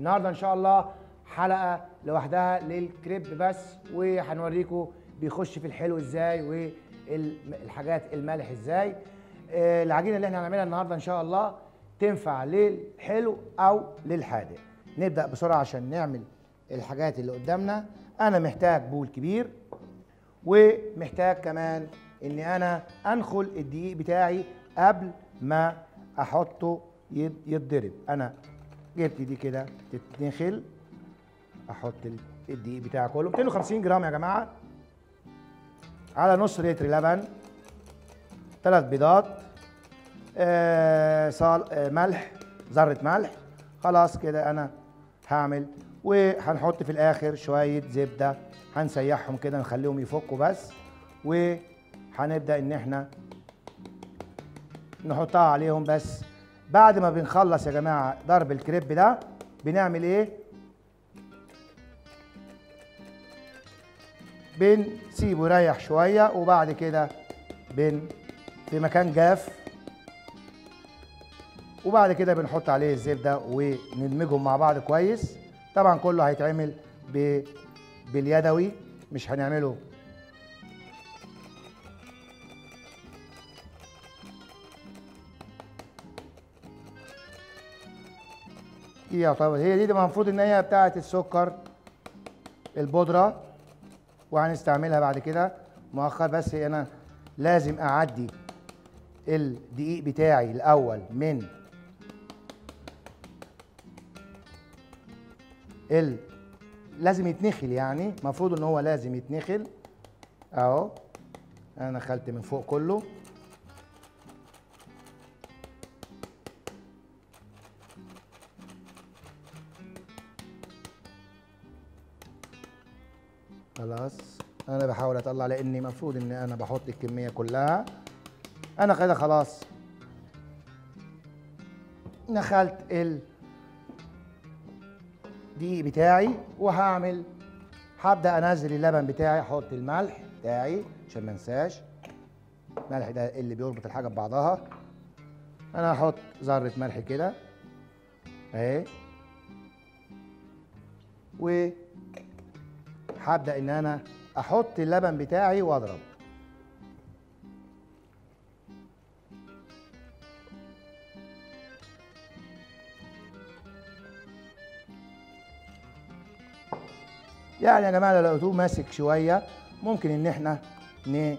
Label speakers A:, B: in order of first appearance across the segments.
A: النهارده ان شاء الله حلقه لوحدها للكريب بس وهنوريكم بيخش في الحلو ازاي والحاجات المالح ازاي آه، العجينه اللي احنا هنعملها النهارده ان شاء الله تنفع للحلو او للحادق نبدا بسرعه عشان نعمل الحاجات اللي قدامنا انا محتاج بول كبير ومحتاج كمان اني انا انخل الدقيق بتاعي قبل ما احطه يت- يتضرب انا جبت دي كده تتنخل احط ال- الدقيق بتاعي كله 250 جرام يا جماعه على نص لتر لبن ثلاث بيضات آه صال آه ملح ذره ملح خلاص كده انا هعمل وهنحط في الاخر شويه زبده هنسيحهم كده نخليهم يفكوا بس وهنبدا ان احنا نحطها عليهم بس بعد ما بنخلص يا جماعه ضرب الكريب ده بنعمل ايه بنسيبه يريح شويه وبعد كده بن في مكان جاف وبعد كده بنحط عليه الزبده وندمجهم مع بعض كويس طبعا كله هيتعمل ب... باليدوي مش هنعمله دي يعتبر هي دي, دي المفروض ان هي بتاعه السكر البودره وهنستعملها بعد كده مؤخر بس انا لازم اعدي الدقيق بتاعي الاول من ال لازم يتنخل يعني المفروض ان هو لازم يتنخل اهو انا نخلت من فوق كله خلاص انا بحاول اطلع لاني المفروض ان انا بحط الكميه كلها انا كده خلاص نخلت ال دقيق بتاعي وهعمل هبدا انزل اللبن بتاعي احط الملح بتاعي عشان ما انساش الملح ده اللي بيربط الحاجه ببعضها انا هحط ذره ملح كده اهي و هبدا ان انا احط اللبن بتاعي واضرب يعني يا جماعه لو لقيتوه ماسك شويه ممكن ان احنا ن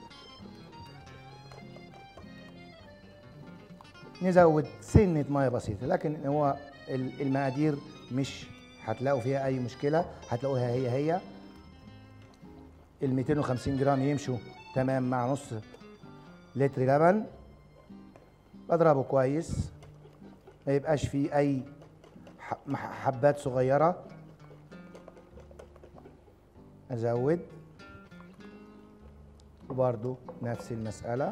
A: نزود سنه ميه بسيطه لكن هو ال- المقادير مش هتلاقوا فيها اي مشكله هتلاقوها هي هي ال 250 جرام يمشوا تمام مع نص لتر لبن بضربه كويس ما يبقاش فيه اي ح- مح- حبات صغيره ازود وبرضو نفس المسألة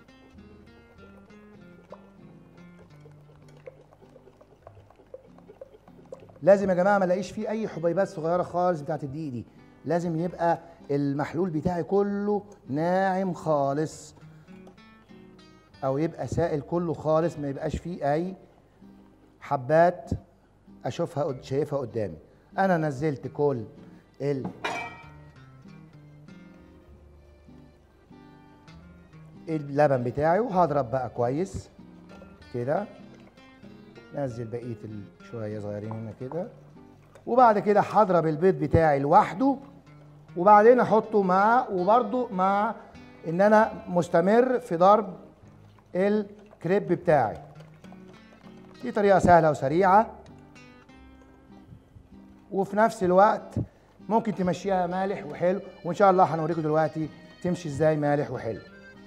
A: لازم يا جماعة ما الاقيش فيه أي حبيبات صغيرة خالص بتاعت الدقيق دي لازم يبقى المحلول بتاعي كله ناعم خالص أو يبقى سائل كله خالص ما يبقاش فيه أي حبات أشوفها قد- شايفها قدامي أنا نزلت كل ال اللبن بتاعي وهضرب بقى كويس كده نزل بقيه ال- شويه صغيرين هنا كده وبعد كده هضرب البيض بتاعي لوحده وبعدين احطه مع وبرده مع ان انا مستمر في ضرب الكريب بتاعي دي طريقه سهله وسريعه وفي نفس الوقت ممكن تمشيها مالح وحلو وان شاء الله هنوريكم دلوقتي تمشي ازاي مالح وحلو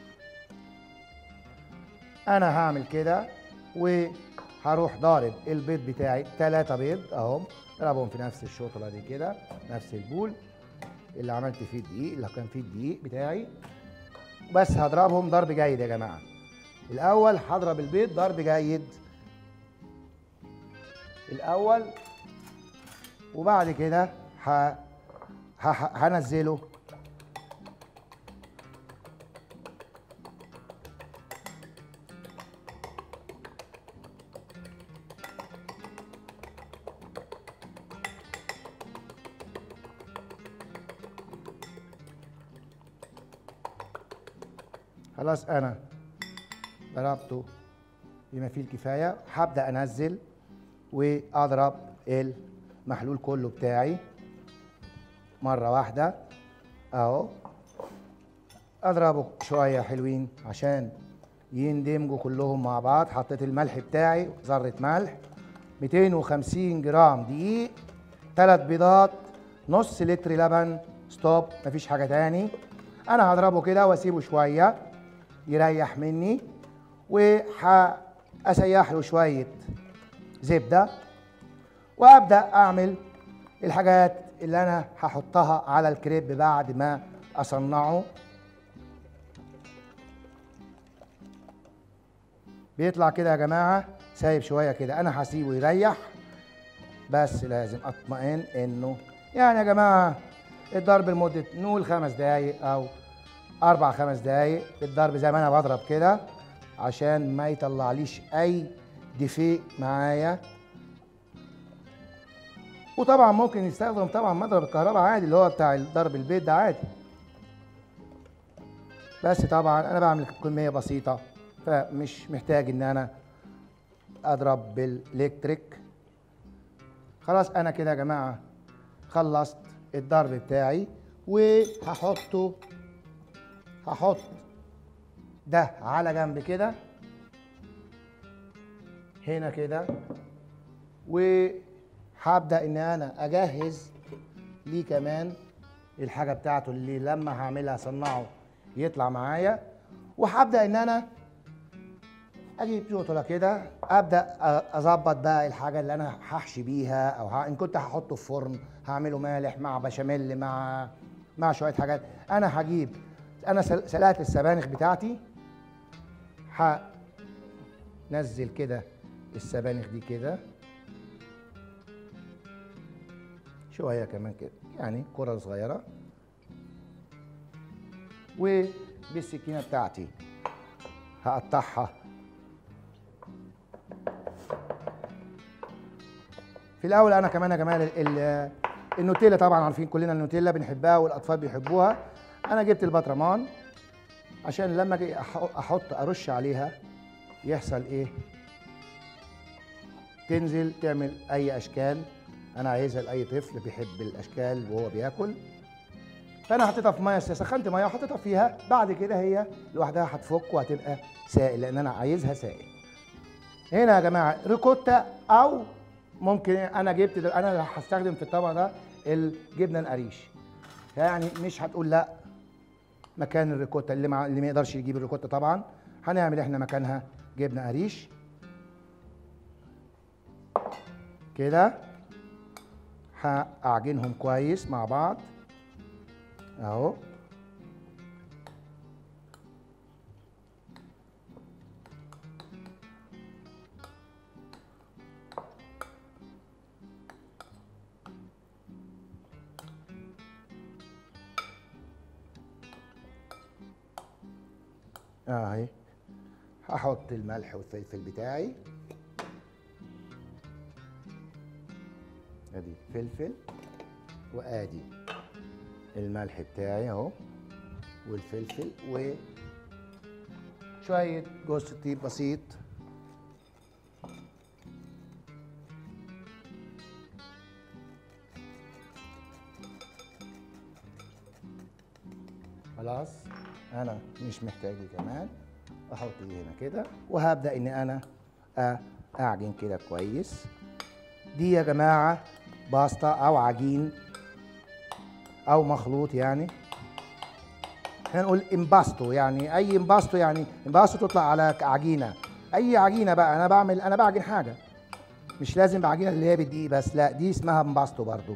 A: انا هعمل كده وهروح ضارب البيض بتاعي ثلاثة بيض اهم اضربهم في نفس الشوطه دي كده نفس البول اللي عملت فيه الدقيق اللي كان فيه الدقيق بتاعي بس هضربهم ضرب جيد يا جماعه الاول هضرب البيض ضرب جيد الاول وبعد كده ه... ه... ه- هنزله خلاص انا ضربته بما فيه الكفايه هبدا انزل واضرب المحلول كله بتاعي مره واحده اهو اضربه شويه حلوين عشان يندمجوا كلهم مع بعض حطيت الملح بتاعي ذره ملح 250 جرام دقيق ثلاث بيضات نص لتر لبن ستوب مفيش حاجه تاني انا هضربه كده واسيبه شويه يريح مني وهسيح له شويه زبده وابدا اعمل الحاجات اللي انا هحطها على الكريب بعد ما اصنعه بيطلع كده يا جماعه سايب شويه كده انا هسيبه يريح بس لازم اطمئن انه يعني يا جماعه الضرب لمده نقول خمس دقايق او اربع خمس دقايق الضرب زي ما انا بضرب كده عشان ما يطلعليش اي ديفي معايا وطبعا ممكن يستخدم طبعا مضرب الكهرباء عادي اللي هو بتاع ضرب البيت ده عادي بس طبعا انا بعمل كميه بسيطه فمش محتاج ان انا اضرب بالالكتريك خلاص انا كده يا جماعه خلصت الضرب بتاعي وهحطه هحط ده على جنب كده هنا كده وهبدا ان انا اجهز ليه كمان الحاجه بتاعته اللي لما هعملها اصنعه يطلع معايا وهبدا ان انا اجيب جوتولا كده ابدا اظبط بقى الحاجه اللي انا هحشي بيها او ه... ان كنت هحطه في فرن هعمله مالح مع بشاميل مع مع شويه حاجات انا هجيب انا سل- سلقت السبانخ بتاعتي هنزل كده السبانخ دي كده شويه كمان كده يعني كره صغيره وبالسكينه بتاعتي هقطعها في الاول انا كمان يا جماعه ال- ال- النوتيلا طبعا عارفين كلنا النوتيلا بنحبها والاطفال بيحبوها انا جبت البطرمان عشان لما اجي أح- احط ارش عليها يحصل ايه تنزل تعمل اي اشكال انا عايزها لاي طفل بيحب الاشكال وهو بياكل فانا حطيتها في ميه سخنت ميه وحطيتها فيها بعد كده هي لوحدها هتفك وهتبقى سائل لان انا عايزها سائل هنا يا جماعه ريكوتا او ممكن انا جبت دل- انا هستخدم في الطبق ده الجبنه القريش يعني مش هتقول لا مكان الريكوتا اللي مع اللي ما يقدرش يجيب الريكوتا طبعا هنعمل احنا مكانها جبنه قريش كده هأعجنهم كويس مع بعض اهو اهي هحط الملح والفلفل بتاعي ادي فلفل وادي الملح بتاعي اهو والفلفل و شوية جوز الطيب بسيط خلاص انا مش محتاج دي كمان احط دي هنا كده وهبدا ان انا أ- اعجن كده كويس دي يا جماعه باستا او عجين او مخلوط يعني هنقول امباستو يعني اي امباستو يعني امباستو تطلع على عجينه اي عجينه بقى انا بعمل انا بعجن حاجه مش لازم بعجينه اللي هي بالدقيق بس لا دي اسمها امباستو برضو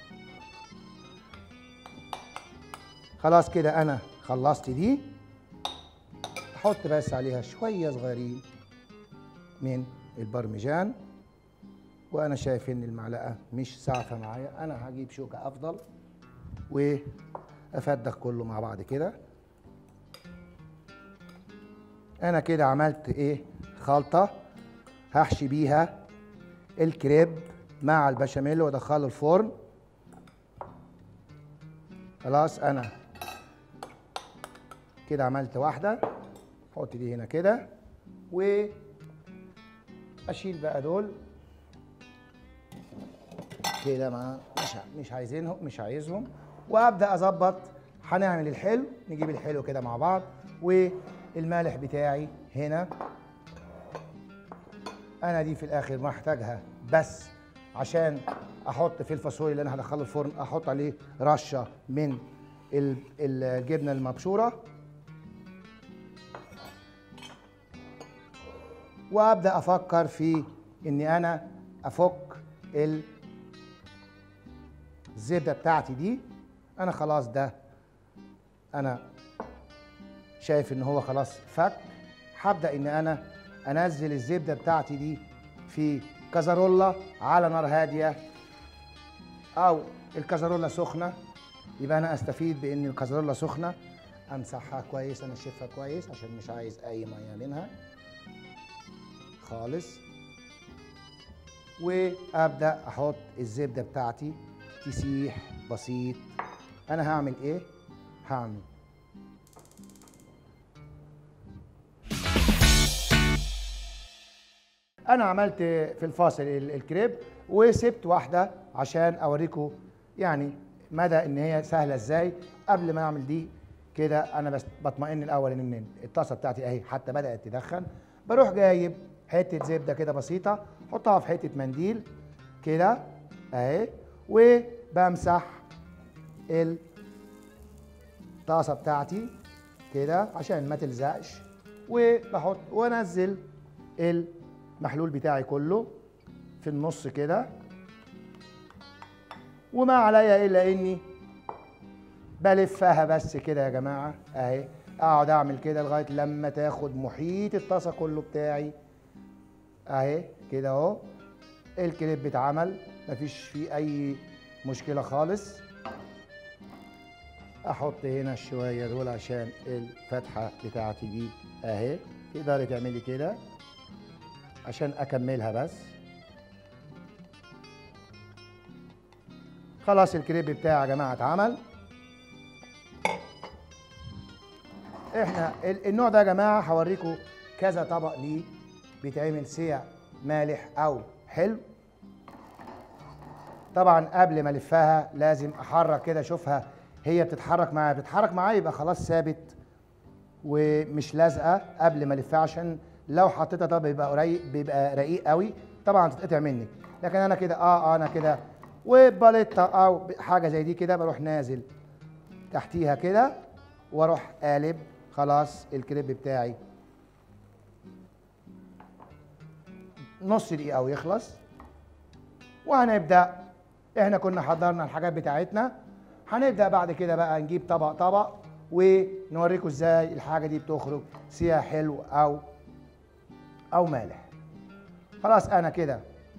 A: خلاص كده انا خلصت دي احط بس عليها شويه صغيرين من البرمجان وانا شايف ان المعلقه مش سعفه معايا انا هجيب شوكه افضل وافدخ كله مع بعض كده انا كده عملت ايه خلطه هحشي بيها الكريب مع البشاميل وادخله الفرن خلاص انا كده عملت واحده احط دي هنا كده و اشيل بقى دول كده ما مش ع- مش عايزينهم مش عايزهم وابدا اظبط هنعمل الحلو نجيب الحلو كده مع بعض والملح بتاعي هنا انا دي في الاخر محتاجها بس عشان احط في الفاصوليا اللي انا هدخله الفرن احط عليه رشه من ال- الجبنه المبشوره وابدا افكر في اني انا افك ال- الزبده بتاعتي دي انا خلاص ده انا شايف ان هو خلاص فك هبدا ان انا انزل الزبده بتاعتي دي في كازارولا على نار هاديه او الكازارولا سخنه يبقى انا استفيد بان الكازارولا سخنه امسحها كويس انشفها كويس عشان مش عايز اي ميه منها خالص وابدا احط الزبده بتاعتي تسيح بسيط انا هعمل ايه هعمل انا عملت في الفاصل ال- الكريب وسبت واحده عشان اوريكم يعني مدى ان هي سهله ازاي قبل ما اعمل دي كده انا بس بطمئن الاول ان الطاسه بتاعتي اهي حتى بدات تدخن بروح جايب حته زبده كده بسيطه احطها في حته منديل كده اهي وبمسح الطاسه بتاعتي كده عشان ما تلزقش وبحط وانزل المحلول بتاعي كله في النص كده وما عليا الا اني بلفها بس كده يا جماعه اهي اقعد اعمل كده لغايه لما تاخد محيط الطاسه كله بتاعي اهي كده اهو الكليب اتعمل مفيش فيه اي مشكله خالص احط هنا شويه دول عشان الفتحه بتاعتي دي اهي تقدري تعملي كده عشان اكملها بس خلاص الكريب بتاعي يا جماعه اتعمل احنا ال- النوع ده يا جماعه هوريكم كذا طبق ليه بيتعمل سيع مالح او حلو طبعا قبل ما الفها لازم احرك كده اشوفها هي بتتحرك معايا بتتحرك معايا يبقى خلاص ثابت ومش لازقه قبل ما الفها عشان لو حطيتها ده بيبقى قريب بيبقى رقيق قوي طبعا تتقطع منك لكن انا كده اه, آه انا كده وباليطه او حاجه زي دي كده بروح نازل تحتيها كده واروح قالب خلاص الكريب بتاعي نص دقيقه ويخلص وهنبدا احنا كنا حضرنا الحاجات بتاعتنا هنبدا بعد كده بقى نجيب طبق طبق ونوريكم ازاي الحاجه دي بتخرج سيها حلو او او مالح خلاص انا كده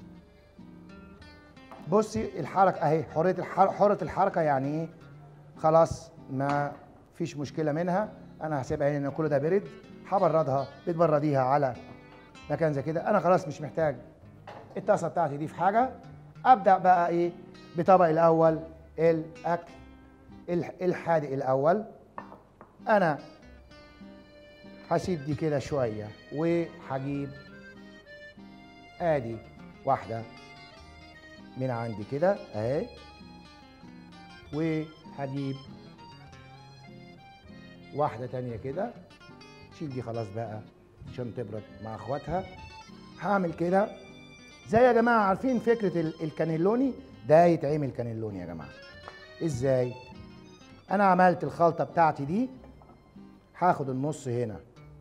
A: بصي الحركه اهي حريه الحر... حره الحركه يعني ايه خلاص ما فيش مشكله منها انا هسيبها هنا ان كل ده برد هبردها بتبرديها على مكان زي كده انا خلاص مش محتاج الطاسه بتاعتي دي في حاجه ابدا بقى ايه بطبق الاول الاكل الح- الحادق الاول انا هسيب دي كده شويه وهجيب ادي واحده من عندي كده اهي وهجيب واحده تانية كده شيل دي خلاص بقى عشان تبرد مع اخواتها هعمل كده زي يا جماعه عارفين فكره ال- الكانيلوني ده يتعمل كانيلوني يا جماعه ازاي انا عملت الخلطه بتاعتي دي هاخد النص هنا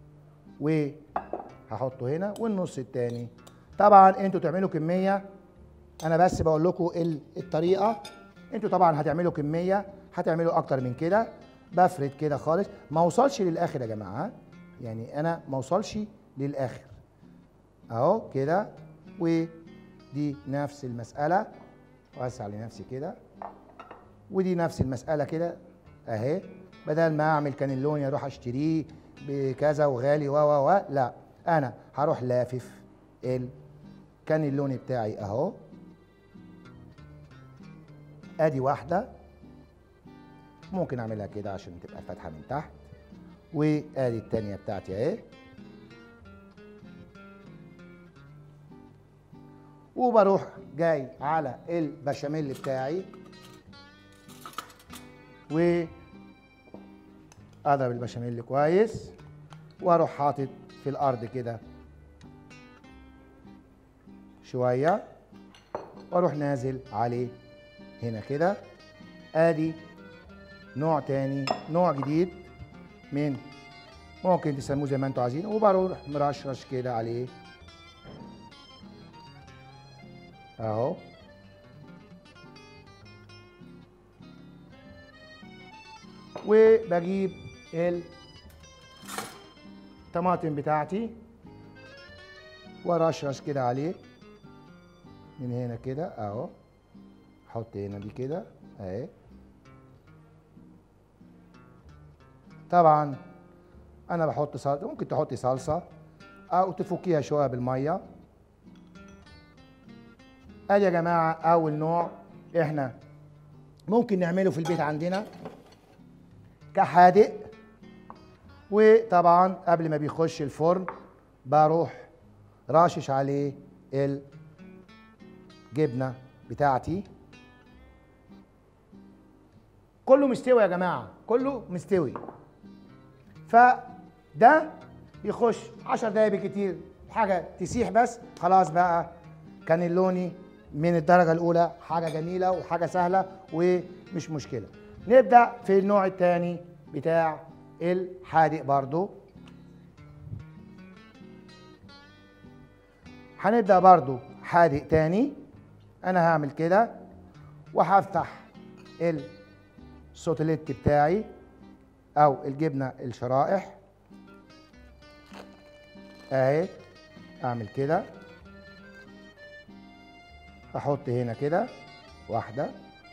A: وهحطه هنا والنص التاني طبعا انتوا تعملوا كميه انا بس بقول لكم ال- الطريقه انتوا طبعا هتعملوا كميه هتعملوا اكتر من كده بفرد كده خالص ما اوصلش للاخر يا جماعه ها؟ يعني انا ما اوصلش للاخر اهو كده ودي نفس المساله واسع لنفسي كده ودي نفس المساله كده اهي بدل ما اعمل كانيلوني اروح اشتريه بكذا وغالي و و و لا انا هروح لافف الكانيلوني بتاعي اهو ادي واحده ممكن اعملها كده عشان تبقى فاتحه من تحت وادي التانية بتاعتي اهي وبروح جاي على البشاميل بتاعي و اضرب البشاميل كويس واروح حاطط في الارض كده شويه واروح نازل عليه هنا كده ادي نوع تاني نوع جديد من ممكن تسموه زي ما انتوا عايزين وبروح مرشرش كده عليه اهو وبجيب الطماطم بتاعتي وارشرش كده عليه من هنا كده اهو احط هنا دي كده اهي طبعا انا بحط صلصه ممكن تحطي صلصه او تفكيها شويه بالميه ادي يا جماعه اول نوع احنا ممكن نعمله في البيت عندنا كحادق وطبعا قبل ما بيخش الفرن بروح راشش عليه الجبنه بتاعتي كله مستوي يا جماعه كله مستوي فده يخش 10 دقايق بالكتير حاجه تسيح بس خلاص بقى كان اللوني من الدرجه الاولى حاجه جميله وحاجه سهله ومش مشكله نبدا في النوع الثاني بتاع الحادق برضو هنبدا برضو حادق تاني انا هعمل كده وهفتح السوتليت بتاعي او الجبنه الشرائح اهي اعمل كده احط هنا كده واحده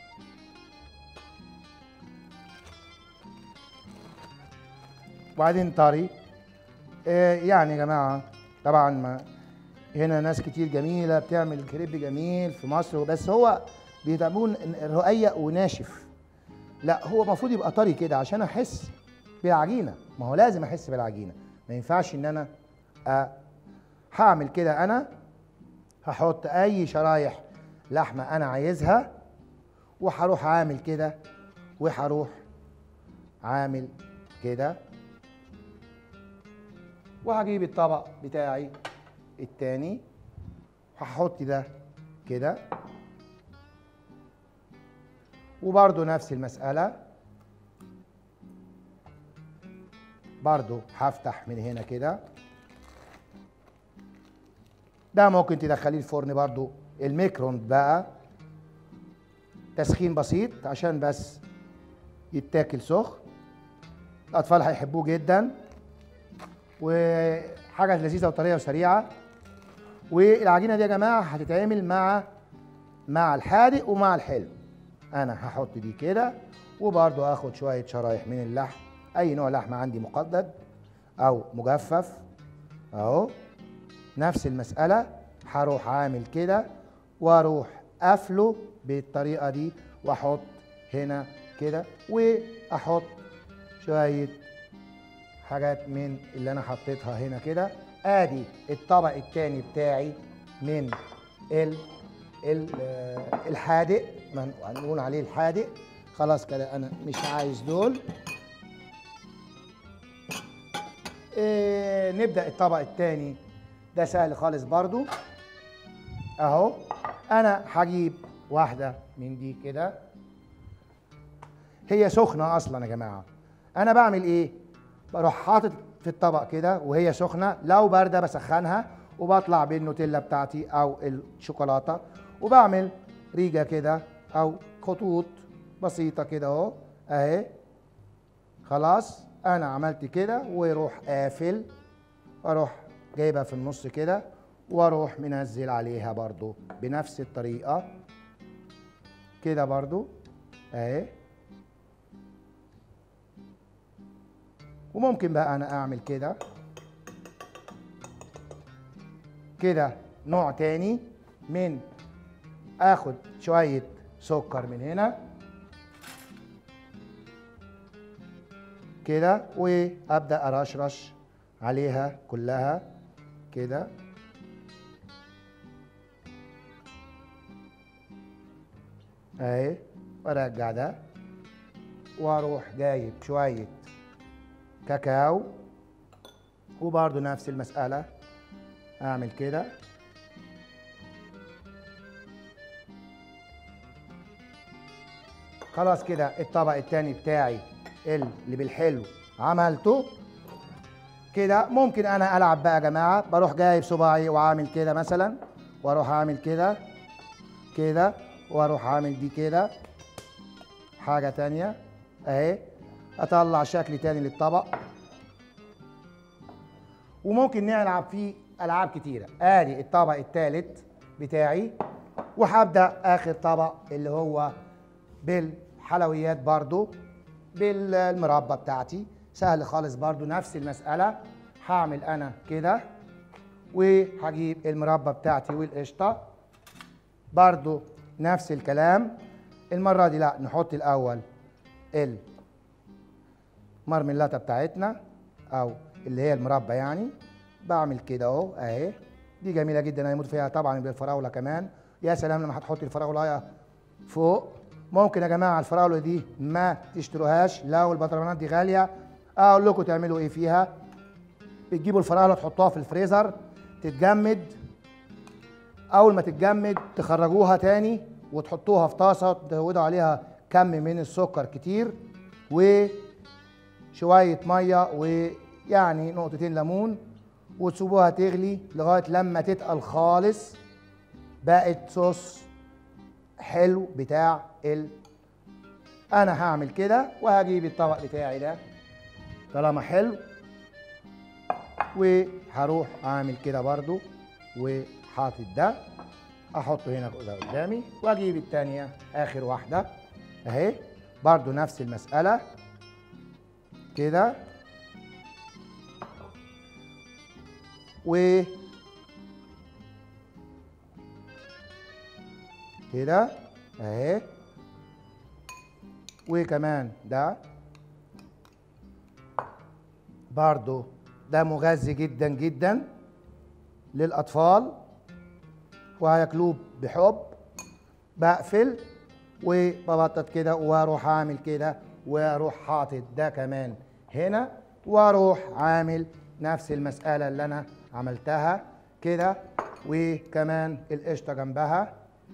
A: وبعدين طري آه يعني يا جماعه طبعا ما هنا ناس كتير جميله بتعمل كريب جميل في مصر بس هو بيتعملون رقيق وناشف لا هو المفروض يبقى طري كده عشان احس بالعجينه ما هو لازم احس بالعجينه ما ينفعش ان انا أه هعمل كده انا هحط اي شرايح لحمه انا عايزها وهروح عامل كده وهروح عامل كده وهجيب الطبق بتاعي التاني هحط ده كده وبرضو نفس المسألة برضو هفتح من هنا كده ده ممكن تدخليه الفرن برضو الميكرون بقى تسخين بسيط عشان بس يتاكل سخن الأطفال هيحبوه جدا وحاجة لذيذة وطرية وسريعة والعجينة دي يا جماعة هتتعمل مع مع الحادق ومع الحلو انا هحط دي كده وبرضو اخد شويه شرايح من اللحم اي نوع لحمه عندي مقدد او مجفف اهو نفس المساله هروح عامل كده واروح قافله بالطريقه دي واحط هنا كده واحط شويه حاجات من اللي انا حطيتها هنا كده ادي الطبق التاني بتاعي من ال الحادق هنقول عليه الحادق خلاص كده انا مش عايز دول إيه نبدا الطبق الثاني ده سهل خالص برضو اهو انا هجيب واحده من دي كده هي سخنه اصلا يا جماعه انا بعمل ايه بروح حاطط في الطبق كده وهي سخنه لو بارده بسخنها وبطلع بالنوتيلا بتاعتي او الشوكولاته وبعمل ريجة كده او خطوط بسيطة كده اهو اهي خلاص انا عملت كده واروح قافل واروح جايبها في النص كده واروح منزل عليها برضو بنفس الطريقة كده برضو اهي وممكن بقى انا اعمل كده كده نوع تاني من اخد شويه سكر من هنا كده وابدا ارشرش عليها كلها كده اهي وارجع ده واروح جايب شويه كاكاو وبرضو نفس المساله اعمل كده خلاص كده الطبق التاني بتاعي اللي بالحلو عملته كده ممكن انا العب بقى يا جماعه بروح جايب صباعي وعامل كده مثلا واروح اعمل كده كده واروح عامل دي كده حاجه تانية اهي اطلع شكل تاني للطبق وممكن نلعب فيه العاب كتيره ادي الطبق التالت بتاعي وهبدا اخر طبق اللي هو بالحلويات برضو بالمربى بتاعتي سهل خالص برضو نفس المسألة هعمل أنا كده وهجيب المربى بتاعتي والقشطة برضو نفس الكلام المرة دي لا نحط الأول المرملاتة بتاعتنا أو اللي هي المربى يعني بعمل كده أهو أهي دي جميلة جدا هيموت فيها طبعا بالفراولة كمان يا سلام لما هتحطي الفراولة فوق ممكن يا جماعه الفراوله دي ما تشتروهاش لو البطرمانات دي غاليه اقول لكم تعملوا ايه فيها بتجيبوا الفراوله تحطوها في الفريزر تتجمد اول ما تتجمد تخرجوها تاني وتحطوها في طاسه تزودوا عليها كم من السكر كتير وشويه ميه ويعني نقطتين ليمون وتسيبوها تغلي لغايه لما تتقل خالص بقت صوص حلو بتاع ال انا هعمل كده وهجيب الطبق بتاعي ده طالما حلو وهروح اعمل كده برضو وحاطط ده احطه هنا قدامي واجيب التانية اخر واحدة اهي برضو نفس المسألة كده و كده اهي وكمان ده برضو ده مغذي جدا جدا للاطفال وهياكلوه بحب بقفل وببطط كده واروح عامل كده واروح حاطط ده كمان هنا واروح عامل نفس المسألة اللي انا عملتها كده وكمان القشطة جنبها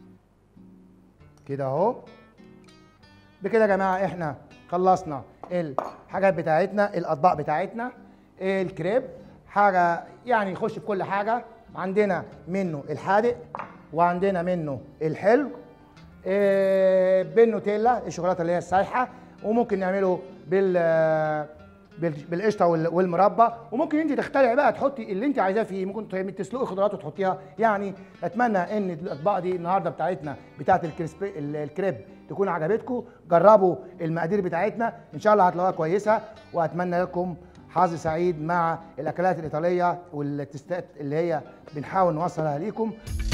A: كده اهو بكده يا جماعه احنا خلصنا الحاجات بتاعتنا الاطباق بتاعتنا الكريب حاجه يعني يخش في كل حاجه عندنا منه الحادق وعندنا منه الحلو إيه بالنوتيلا الشوكولاته اللي هي السايحه وممكن نعمله بال بالقشطه والمربى وممكن انت تخترعي بقى تحطي اللي انت عايزاه فيه ممكن تسلقي خضروات وتحطيها يعني اتمنى ان الاطباق دي النهارده بتاعتنا بتاعت الكريب تكون عجبتكم جربوا المقادير بتاعتنا ان شاء الله هتلاقوها كويسه واتمنى لكم حظ سعيد مع الاكلات الايطاليه والتستات اللي هي بنحاول نوصلها ليكم